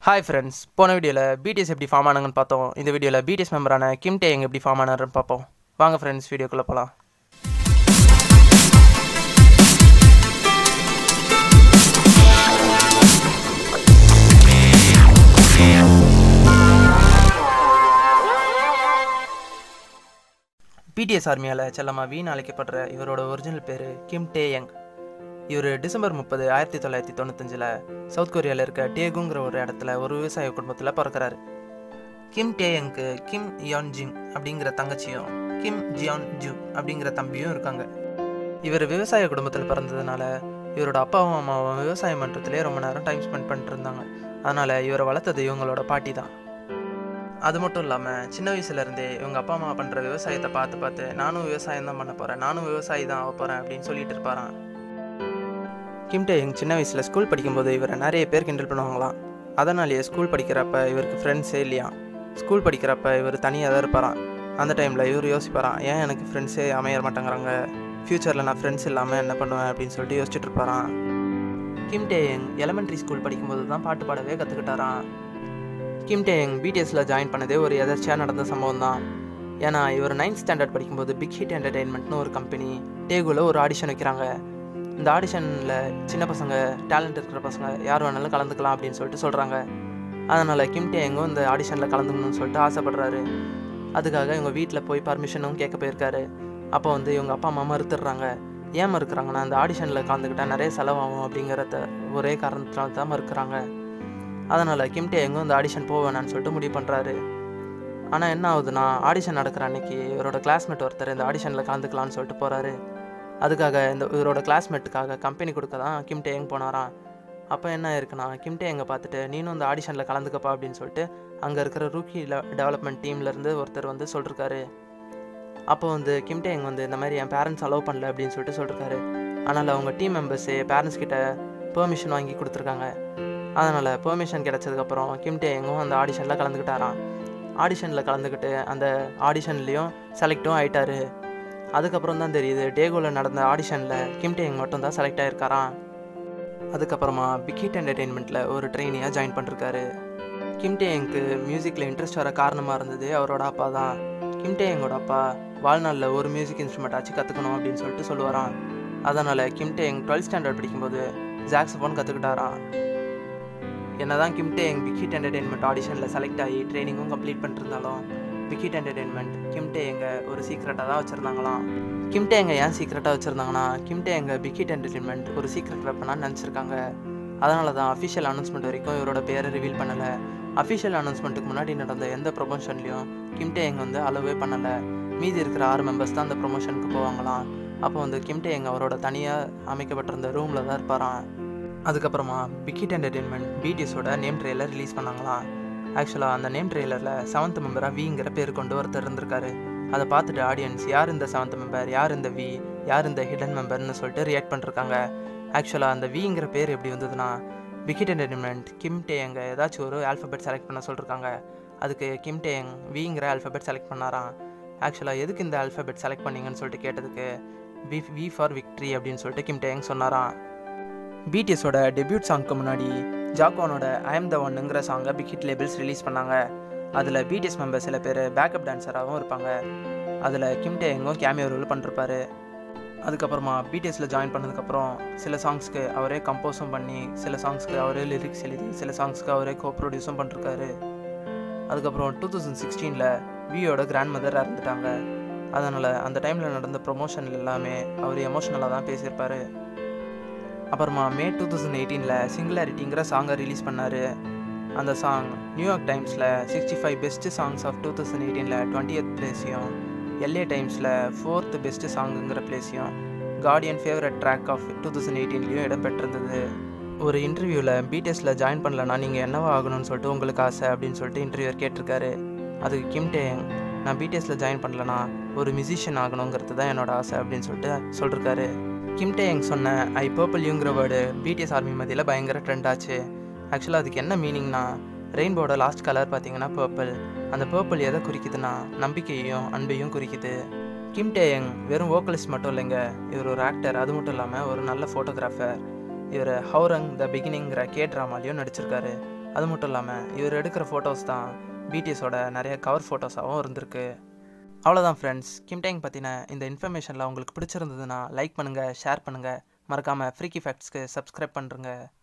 hi friends போன வீடியோவில் BDS எப்படி ஃபார்ம் ஆனாங்கன்னு பார்த்தோம் இந்த வீடியோவில் பிடிஎஸ் மெம்பரான கிம் டேங் எப்படி ஃபார்ம் ஆனாருன்னு பார்ப்போம் வாங்க ஃப்ரெண்ட்ஸ் வீடியோக்குள்ளே போகலாம் பிடிஎஸ் ஆர்மியால் செல்லமாக வீண் அழைக்கப்படுற இவரோட ஒரிஜினல் பேர் கிம் டே யங் இவர் டிசம்பர் முப்பது ஆயிரத்தி தொள்ளாயிரத்தி தொண்ணூத்தஞ்சில் சவுத் கொரியாவில் இருக்க டேகுங்கிற ஒரு இடத்துல ஒரு விவசாய குடும்பத்தில் பிறக்கிறாரு கிம் டேயங்க்கு கிம் யான் ஜிங் அப்படிங்கிற தங்கச்சியும் கிம் ஜியான் ஜூ அப்படிங்கிற தம்பியும் இருக்காங்க இவர் விவசாய குடும்பத்தில் பிறந்ததுனால இவரோட அப்பாவும் அம்மாவும் விவசாய மன்றத்திலே ரொம்ப நேரம் டைம் ஸ்பெண்ட் பண்ணிட்டு இருந்தாங்க அதனால் இவரை வளர்த்தது இவங்களோட பாட்டி தான் அது மட்டும் இல்லாமல் சின்ன வயசுலேருந்தே இவங்க அப்பா அம்மா பண்ணுற விவசாயத்தை பார்த்து பார்த்து நானும் விவசாயம் தான் பண்ண போகிறேன் நானும் விவசாயி தான் ஆக போகிறேன் அப்படின்னு சொல்லிட்டு இருப்பாராம் கிம் டேயங் சின்ன வயசில் ஸ்கூல் படிக்கும்போது இவரை நிறைய பேர் கிண்டல் பண்ணுவாங்களாம் அதனாலேயே ஸ்கூல் படிக்கிறப்ப இவருக்கு ஃப்ரெண்ட்ஸே இல்லையா ஸ்கூல் படிக்கிறப்ப இவர் தனியாக தான் இருப்பாராம் அந்த டைமில் இவர் யோசிப்பாராம் ஏன் எனக்கு ஃப்ரெண்ட்ஸே அமைய மாட்டேங்கிறாங்க ஃப்யூச்சரில் நான் ஃப்ரெண்ட்ஸ் இல்லாமல் என்ன பண்ணுவேன் அப்படின்னு சொல்லிட்டு யோசிச்சுட்டு இருப்பாராம் கிம் டேயங் எலமெண்ட்ரி ஸ்கூல் படிக்கும்போது தான் பாட்டு பாடவே கற்றுக்கிட்டாராம் கிம் டேயங் பிடிஎஸில் ஜாயின் பண்ணதே ஒரு எதாச்சியாக நடந்த சம்பவம் தான் ஏன்னா இவர் நைன்த் ஸ்டாண்டர்ட் படிக்கும்போது பிக் ஹிட் என்டர்டெயின்மெண்ட்னு ஒரு கம்பெனி டேகுவில் ஒரு ஆடிஷன் வைக்கிறாங்க இந்த ஆடிஷனில் சின்ன பசங்க டேலண்ட் இருக்கிற பசங்க யார் வேணாலும் கலந்துக்கலாம் அப்படின்னு சொல்லிட்டு சொல்கிறாங்க அதனால் கிம் டேயங்கும் இந்த ஆடிஷனில் கலந்துக்கணும்னு சொல்லிட்டு ஆசைப்படுறாரு அதுக்காக இவங்க வீட்டில் போய் பர்மிஷனும் கேட்க போயிருக்காரு அப்போ வந்து இவங்க அப்பா அம்மா மறுத்துடுறாங்க ஏன் மறுக்கிறாங்கன்னா அந்த ஆடிஷனில் கலந்துக்கிட்டால் நிறைய செலவாகும் அப்படிங்கிறத ஒரே காரணத்தினால தான் மறுக்கிறாங்க அதனால் கிம் டேயங்கும் இந்த ஆடிஷன் போக வேணான்னு சொல்லிட்டு முடிவு பண்ணுறாரு ஆனால் என்ன ஆகுதுன்னா ஆடிஷன் நடக்கிற அன்னைக்கு இவரோட கிளாஸ்மேட் ஒருத்தர் இந்த ஆடிஷனில் கலந்துக்கலாம்னு சொல்லிட்டு போகிறாரு அதுக்காக இந்த இவரோட கிளாஸ்மேட்டுக்காக கம்பெனி கொடுக்க தான் கிம் டேயங் போனாராம் அப்போ என்ன இருக்குன்னா கிம் டேயங்கை பார்த்துட்டு நீனும் இந்த ஆடிஷனில் கலந்துக்கப்பா அப்படின்னு சொல்லிட்டு அங்கே இருக்கிற ரூக்கி டெவலப்மெண்ட் டீம்லேருந்து ஒருத்தர் வந்து சொல்லிருக்காரு அப்போ வந்து கிம் டேயங் வந்து இந்த மாதிரி என் பேரண்ட்ஸ் அலோவ் பண்ணல அப்படின்னு சொல்லிட்டு சொல்லிருக்காரு ஆனால் அவங்க டீம் மெம்பர்ஸு பேரண்ட்ஸ் கிட்ட பெர்மிஷன் வாங்கி கொடுத்துருக்காங்க அதனால் பெர்மிஷன் கிடச்சதுக்கப்புறம் கிம் டேயங்கும் அந்த ஆடிஷனில் கலந்துக்கிட்டாராம் ஆடிஷனில் கலந்துக்கிட்டு அந்த ஆடிஷன்லேயும் செலக்டும் ஆயிட்டாரு அதுக்கப்புறம் தான் தெரியுது டேகோவில் நடந்த ஆடிஷனில் கிம் டேங் மட்டும் தான் செலக்ட் ஆகிருக்காராம் அதுக்கப்புறமா பிக்கிட் என்டர்டெயின்மெண்ட்டில் ஒரு ட்ரெயினியாக ஜாயின் பண்ணிருக்காரு கிம் டேயங்க்கு மியூசிக்கில் இன்ட்ரெஸ்ட் வர காரணமாக இருந்தது அவரோட அப்பா தான் கிம் டேயங்கோட அப்பா வாழ்நாளில் ஒரு மியூசிக் இன்ஸ்ட்ருமெண்ட் ஆச்சு கற்றுக்கணும் அப்படின்னு சொல்லிட்டு சொல்லுவாராம் அதனால் கிம் டேயங் டுவெல்த் ஸ்டாண்டர்ட் படிக்கும்போது ஜாக்ஸபோன் கற்றுக்கிட்டாராம் என்னதான் கிம் டேயங் பிக்கிட் என்டர்டெயின்மெண்ட் ஆடிஷனில் செலக்ட் ஆகி ட்ரைனிங்கும் கம்ப்ளீட் பண்ணிருந்தாலும் விக்கிட் என்டர்டெயின்மெண்ட் கிம்டே எங்க ஒரு சீக்ரெட்டாக தான் வச்சுருந்தாங்களாம் கிம்டே எங்க ஏன் சீக்ரெட்டாக வச்சுருந்தாங்கன்னா கிம்டே எங்க பிக்கிட் என்டர்டெயின்மெண்ட் ஒரு சீக்ரெட் வெப்பனாக நினச்சிருக்காங்க அதனால தான் அஃபிஷியல் அனௌன்ஸ்மெண்ட் வரைக்கும் இவரோட பேரை ரிவீல் பண்ணலை அஃபிஷியல் அனௌன்ஸ்மெண்ட்டுக்கு முன்னாடி நடந்த எந்த ப்ரொமோஷன்லையும் கிம்டே எங்க வந்து அளவே பண்ணலை மீதி இருக்கிற ஆறு மெம்பர்ஸ் தான் அந்த ப்ரொமோஷனுக்கு போவாங்களாம் அப்போ வந்து கிம்டே எங்க அவரோட தனியாக அமைக்கப்பட்டிருந்த ரூமில் தான் இருப்பாராம் அதுக்கப்புறமா பிக்கிட் என்டர்டெயின்மெண்ட் பிடிஎஸோட நேம் ட்ரெயிலர் ரிலீஸ் பண்ணாங்களாம் ஆக்சுவலாக அந்த நேம் ட்ரெய்லரில் செவன்த் மெம்பராக விங்கிற பேர் கொண்டு ஒருத்தர் இருந்திருக்காரு அதை பார்த்துட்டு ஆடியன்ஸ் யார் இந்த செவன்த் மெம்பர் யார் இந்த வி யார் இந்த ஹிடன் மெம்பர்னு சொல்லிட்டு ரியாக்ட் பண்ணிருக்காங்க ஆக்சுவலாக அந்த விங்கிற பேர் எப்படி வந்ததுன்னா விக்கிட் என்டர்டைன்மெண்ட் கிம் டேயங்க ஏதாச்சும் ஒரு ஆல்ஃபபெட் செலக்ட் பண்ண சொல்லிருக்காங்க அதுக்கு கிம் டேயங் விங்கிற ஆல்ஃபபெட் செலக்ட் பண்ணாராம் ஆக்சுவலாக எதுக்கு இந்த ஆல்ஃபபெட் செலக்ட் பண்ணீங்கன்னு சொல்லிட்டு கேட்டதுக்கு வி வி ஃபார் விக்ட்ரி அப்படின்னு சொல்லிட்டு கிம் டேயங் சொன்னாராம் பிடிஎஸோட டெபியூட் சாங்க்கு முன்னாடி ஜாக்வானோட ஐ எம் த ஒன்னுங்கிற சாங்கை பிக் ஹிட் லேபிள்ஸ் ரிலீஸ் பண்ணாங்க அதில் பிடிஎஸ் மெம்பர் சில பேர் பேக்கப் டான்ஸராகவும் இருப்பாங்க அதில் கிம் டேயங்கும் கேமியோ ரோல் பண்ணிருப்பாரு அதுக்கப்புறமா பிடிஎஸில் ஜாயின் பண்ணதுக்கப்புறம் சில சாங்ஸ்க்கு அவரே கம்போஸும் பண்ணி சில சாங்ஸ்க்கு அவரே லிரிக்ஸ் எழுதி சில சாங்ஸ்க்கு அவரே கோ ப்ரொடியூஸும் பண்ணிருக்காரு அதுக்கப்புறம் டூ தௌசண்ட் சிக்ஸ்டீனில் வியோட கிராண்ட் மதர் இறந்துட்டாங்க அதனால் அந்த டைமில் நடந்த ப்ரொமோஷன் எல்லாமே அவர் எமோஷ்னலாக தான் பேசியிருப்பார் அப்புறமா மே டூ தௌசண்ட் எயிட்டீனில் சிங்குலாரிட்டிங்கிற சாங்கை ரிலீஸ் பண்ணார் அந்த சாங் நியூயார்க் டைம்ஸில் sixty five best songs of two thousand எயிட்டீனில் டுவெண்ட்டி எத் பிளேஸையும் எல்ஏ டைம்ஸில் ஃபோர்த்து பெஸ்ட்டு சாங்குங்கிற பிளேஸையும் Guardian favourite track of two thousand எயிட்டீன்லேயும் இடம் பெற்றிருந்தது ஒரு இன்டர்வியூவில் பிடிஎஸில் ஜாயின் பண்ணலன்னா நீங்கள் என்னவா ஆகணும்னு சொல்லிட்டு உங்களுக்கு ஆசை அப்படின்னு சொல்லிட்டு இன்டர்வியூர் கேட்டிருக்காரு அதுக்கு கிம் டேங் நான் பிடிஎஸில் ஜாயின் பண்ணலனா ஒரு மியூசிஷியன் ஆகணுங்கிறது தான் என்னோட ஆசை அப்படின்னு சொல்லிட்டு சொல்லிருக்காரு கிம் டேயங் சொன்ன ஐ பர்பிள் யூங்கிற வேர்டு பிடிஎஸ் ஆர்மி மத்தியில் பயங்கர ட்ரெண்ட் ஆச்சு ஆக்சுவலாக அதுக்கு என்ன மீனிங்னா ரெயின்போட லாஸ்ட் கலர் பார்த்தீங்கன்னா பர்பிள் அந்த பர்பிள் எதை குறிக்குதுன்னா நம்பிக்கையையும் அன்பையும் குறிக்குது கிம் டேயங் வெறும் வோக்கலிஸ்ட் மட்டும் இல்லைங்க இவர் ஒரு ஆக்டர் அது மட்டும் இல்லாமல் ஒரு நல்ல ஃபோட்டோகிராஃபர் இவர் ஹவுரங் த பிகினிங்கிற கே ட்ராமாலையும் நடிச்சிருக்காரு அது மட்டும் இல்லாமல் இவர் எடுக்கிற ஃபோட்டோஸ் தான் பிடிஎஸோட நிறைய கவர் ஃபோட்டோஸாகவும் இருந்திருக்கு அவ்வளோதான் ஃப்ரெண்ட்ஸ் கிம்டேங் பற்றின இந்த இன்ஃபர்மேஷனில் உங்களுக்கு பிடிச்சிருந்ததுன்னா லைக் பண்ணுங்கள் ஷேர் பண்ணுங்கள் மறக்காமல் ஃப்ரீக்கி ஃபேக்ட்ஸ்க்கு சப்ஸ்கிரைப் பண்ணுறங்க